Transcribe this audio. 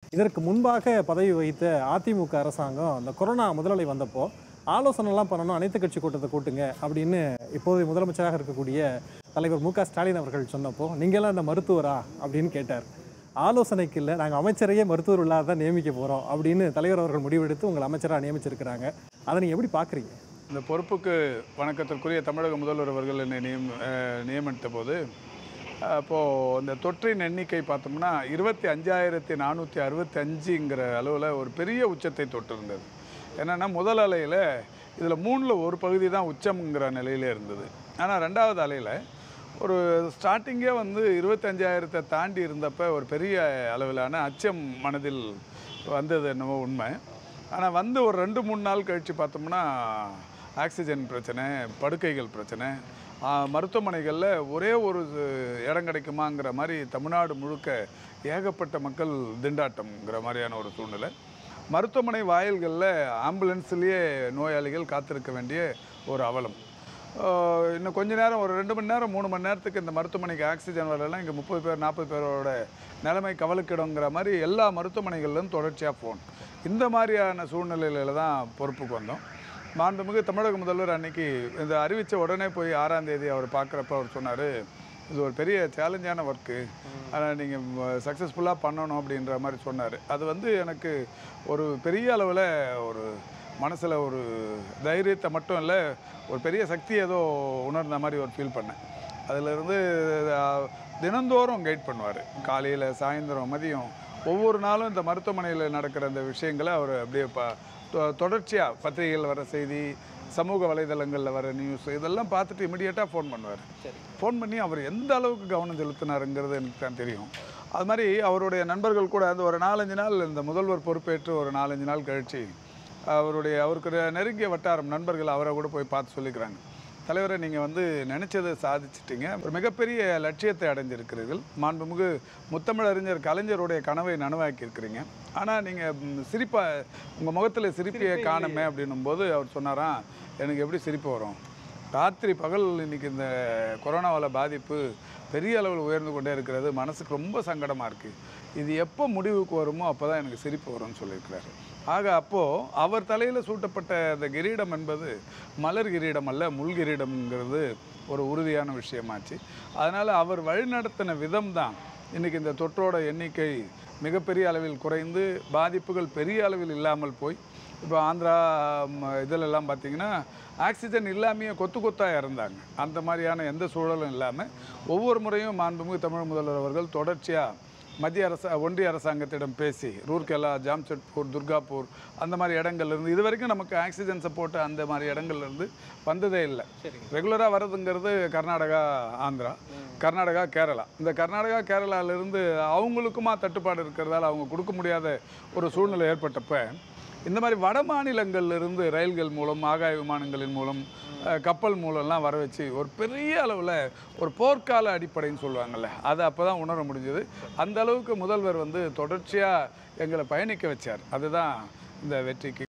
இதற்கு முன்பாக பதவி வகித்த அதிமுக அரசாங்கம் அந்த கொரோனா முதலலை வந்தப்போ ஆலோசனைலாம் பண்ணணும் அனைத்து கட்சி கூட்டத்தை கூட்டுங்க அப்படின்னு இப்போதைய முதலமைச்சராக இருக்கக்கூடிய தலைவர் மு க ஸ்டாலின் அவர்கள் சொன்னப்போ நீங்களாம் இந்த மருத்துவரா அப்படின்னு கேட்டார் ஆலோசனைக்கு இல்லை நாங்கள் அமைச்சரையே மருத்துவர் இல்லாத தான் நியமிக்க போகிறோம் அப்படின்னு தலைவர் அவர்கள் முடிவெடுத்து உங்களை அமைச்சராக நியமிச்சிருக்கிறாங்க அதை நீங்கள் எப்படி பார்க்குறீங்க இந்த பொறுப்புக்கு வணக்கத்திற்குரிய தமிழக முதல்வர் அவர்கள் என்னை நியம் அஹ், நியமித்த போது அப்போது இந்த தொற்றின் எண்ணிக்கை பார்த்தோம்னா இருபத்தி அஞ்சாயிரத்தி நானூற்றி அறுபத்தி அஞ்சுங்கிற அளவில் ஒரு பெரிய உச்சத்தை தொட்டிருந்தது என்னென்னா முதல் அலையில் இதில் மூணில் ஒரு பகுதி தான் உச்சம்ங்கிற நிலையில இருந்தது ஆனால் ரெண்டாவது அலையில் ஒரு ஸ்டார்டிங்கே வந்து இருபத்தஞ்சாயிரத்தை தாண்டி இருந்தப்ப ஒரு பெரிய அளவிலான அச்சம் மனதில் வந்தது என்னவோ உண்மை ஆனால் வந்து ஒரு ரெண்டு மூணு நாள் கழித்து பார்த்தோம்னா ஆக்சிஜன் பிரச்சனை படுக்கைகள் பிரச்சனை மருத்துவமனைகளில் ஒரே ஒரு இடம் கிடைக்குமாங்கிற மாதிரி தமிழ்நாடு முழுக்க ஏகப்பட்ட மக்கள் திண்டாட்டம்ங்கிற மாதிரியான ஒரு சூழ்நிலை மருத்துவமனை வாயில்களில் ஆம்புலன்ஸ்லேயே நோயாளிகள் காத்திருக்க வேண்டிய ஒரு அவலம் ஆஹ் இன்னும் கொஞ்ச நேரம் ஒரு ரெண்டு மணி நேரம் மூணு மணி நேரத்துக்கு இந்த மருத்துவமனைக்கு ஆக்சிஜன் வரலைன்னா இங்கே முப்பது பேர் நாற்பது பேரோட நிலைமை கவலைக்கிடங்கிற மாதிரி எல்லா மருத்துவமனைகள்லும் தொடர்ச்சியாக ஃபோன் இந்த மாதிரியான சூழ்நிலையில தான் பொறுப்புக்கு வந்தோம் மாண்புமிகு தமிழக முதல்வர் அன்னைக்கு இந்த அறிவித்த உடனே போய் ஆறாம் தேதி அவர் பார்க்குறப்ப அவர் சொன்னார் இது ஒரு பெரிய சேலஞ்சான ஒர்க்கு ஆனால் நீங்கள் சக்ஸஸ்ஃபுல்லாக பண்ணணும் அப்படின்ற மாதிரி சொன்னார் அது வந்து எனக்கு ஒரு பெரிய அளவில் ஒரு மனசில் ஒரு தைரியத்தை மட்டும் இல்லை ஒரு பெரிய சக்தி ஏதோ உணர்ந்த மாதிரி ஒரு ஃபீல் பண்ணேன் அதிலிருந்து அஹ், தினந்தோறும் கைட் பண்ணுவார் காலையில் சாயந்தரம் மதியம் ஒவ்வொரு நாளும் இந்த மருத்துவமனையில் நடக்கிற இந்த விஷயங்களை அவர் அப்படியே ப தொ- தொடர்ச்சியாக பத்திரிகையில் வர செய்தி சமூக வலைதளங்களில் வர நியூஸ் இதெல்லாம் பார்த்துட்டு இமிடியேட்டாக ஃபோன் பண்ணுவார் ஃபோன் பண்ணி அவர் எந்த அளவுக்கு கவனம் செலுத்தினாருங்கிறது எனக்கு தான் தெரியும் அது மாதிரி அவருடைய நண்பர்கள் கூட அந்த ஒரு நாலஞ்சு நாள் இந்த முதல்வர் பொறுப்பேற்று ஒரு நாலஞ்சு நாள் கழித்து அவருடைய அவருக்கு ஒரு நெருங்கிய வட்டாரம் நண்பர்கள் அவரை கூட போய் பார்த்து சொல்லிக்கிறாங்க தலைவரை நீங்கள் வந்து நினச்சதை சாதிச்சிட்டீங்க ஒரு மிகப்பெரிய லட்சியத்தை அடைஞ்சிருக்கிறீர்கள் மாண்புமிகு முத்தமிழறிஞர் கலைஞருடைய கனவை நனவாக்கி இருக்கிறீங்க ஆனால் நீங்கள் சிரிப்பா உங்கள் முகத்தில் சிரிப்பையே காணுமே அப்படின்னும் போது அவர் சொன்னாராம் எனக்கு எப்படி சிரிப்பு வரும் ராத்திரி பகல் இன்னைக்கு இந்த கொரோனாவால் பாதிப்பு பெரிய அளவில் உயர்ந்து கொண்டே இருக்கிறது மனசுக்கு ரொம்ப சங்கடமாக இருக்குது இது எப்போ முடிவுக்கு வருமோ அப்போ தான் எனக்கு சிரிப்பு வரும்னு சொல்லியிருக்கிறாரு ஆக அப்போது அவர் தலையில் சூட்டப்பட்ட அந்த கிரீடம் என்பது மலர் கிரீடம் அல்ல முள் கிரீடம்ங்கிறது ஒரு உறுதியான விஷயமாச்சு அதனால் அவர் வழிநடத்தின விதம் தான் இன்றைக்கி இந்த தொற்றோட எண்ணிக்கை மிகப்பெரிய அளவில் குறைந்து பாதிப்புகள் பெரிய அளவில் இல்லாமல் போய் இப்போ ஆந்திரா ம், இதிலெல்லாம் பார்த்தீங்கன்னா ஆக்சிஜன் இல்லாமையே கொத்து கொத்தாக இறந்தாங்க அந்த மாதிரியான எந்த சூழலும் இல்லாமல் ஒவ்வொரு முறையும் மாண்புமிகு தமிழ் முதல்வர் அவர்கள் தொடர்ச்சியாக மத்திய அரச ஒன்றிய அரசாங்கத்திடம் பேசி ரூர்கேலா ஜாம்ஷெட்பூர் துர்காப்பூர் அந்த மாதிரி இடங்கள்ல இருந்து இது வரைக்கும் நமக்கு ஆக்சிஜன் சப்போர்ட் அந்த மாதிரி இடங்கள்ல இருந்து வந்ததே இல்லை ரெகுலராக வர்றதுங்கிறது கர்நாடகா ஆந்திரா கர்நாடகா கேரளா இந்த கர்நாடகா கேரளாவிலிருந்து அவங்களுக்குமா தட்டுப்பாடு இருக்கிறதால அவங்க கொடுக்க முடியாத ஒரு சூழ்நிலை ஏற்பட்டப்ப இந்த மாதிரி வட மாநிலங்கள்ல இருந்து ரயில்கள் மூலம் ஆகாய விமானங்களின் மூலம் அஹ், கப்பல் மூலம்லாம் வர வச்சு ஒரு பெரிய அளவில் ஒரு போர்க்கால அடிப்படைன்னு சொல்லுவாங்கள்ல அதை அப்போ தான் உணர முடிஞ்சது அந்த அளவுக்கு முதல்வர் வந்து தொடர்ச்சியாக எங்களை பயணிக்க வச்சார் அதுதான் இந்த வெற்றிக்கு